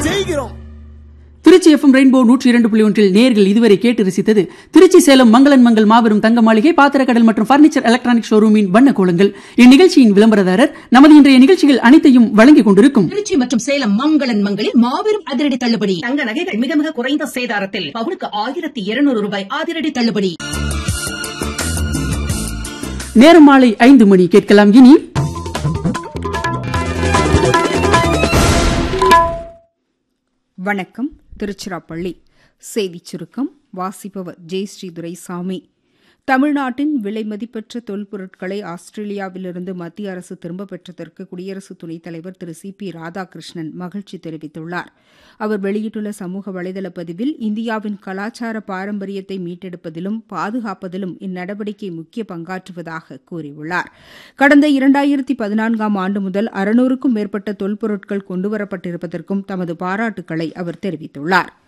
செய்கிறோம் Trichy FM rainbow நூற்றி இரண்டு புள்ளி ஒன்றில் நேர்கள் இதுவரை கேட்டு ரசித்தது திருச்சி சேலம் மங்களன் மங்கள் மாபெரும் தங்க மாளிகை பாத்திரக்கடல் மற்றும் பர்னிச்சர் எலக்ட்ரானிக் ஷோரூமின் வண்ண கோலங்கள் இந்நிகழ்ச்சியின் விளம்பரதாரர் நமது இன்றைய நிகழ்ச்சிகள் அனைத்தையும் வழங்கிக் கொண்டிருக்கும் திருச்சி மற்றும் சேலம் மங்களன் மங்களில் மாபெரும் அதிரடி தள்ளுபடி தங்க நகைகள் மிக மிக குறைந்த சேதாரத்தில் பவுனுக்கு ஆயிரத்தி இருநூறு ரூபாய் அதிரடி தள்ளுபடி நேரம் மாலை ஐந்து மணி கேட்கலாம் இனி வணக்கம் திருச்சிராப்பள்ளி செய்திச் சுருக்கம் வாசிப்பவர் ஜெயஸ்ரீ துரைசாமி தமிழ்நாட்டின் விலை மதிப்பற்ற தொல்பொருட்களை ஆஸ்திரேலியாவிலிருந்து மத்திய அரசு திரும்பப் பெற்றதற்கு குடியரசு துணைத் தலைவர் திரு சி பி ராதாகிருஷ்ணன் மகிழ்ச்சி தெரிவித்துள்ளார் அவர் வெளியிட்டுள்ள சமூக வலைதள பதிவில் இந்தியாவின் கலாச்சார பாரம்பரியத்தை மீட்டெடுப்பதிலும் பாதுகாப்பதிலும் இந்நடவடிக்கை முக்கிய பங்காற்றுவதாக கூறியுள்ளார் கடந்த இரண்டாயிரத்தி பதினான்காம் ஆண்டு முதல் அறுநூறுக்கும் மேற்பட்ட தொல்பொருட்கள் கொண்டுவரப்பட்டிருப்பதற்கும் தமது பாராட்டுக்களை அவர் தெரிவித்துள்ளாா்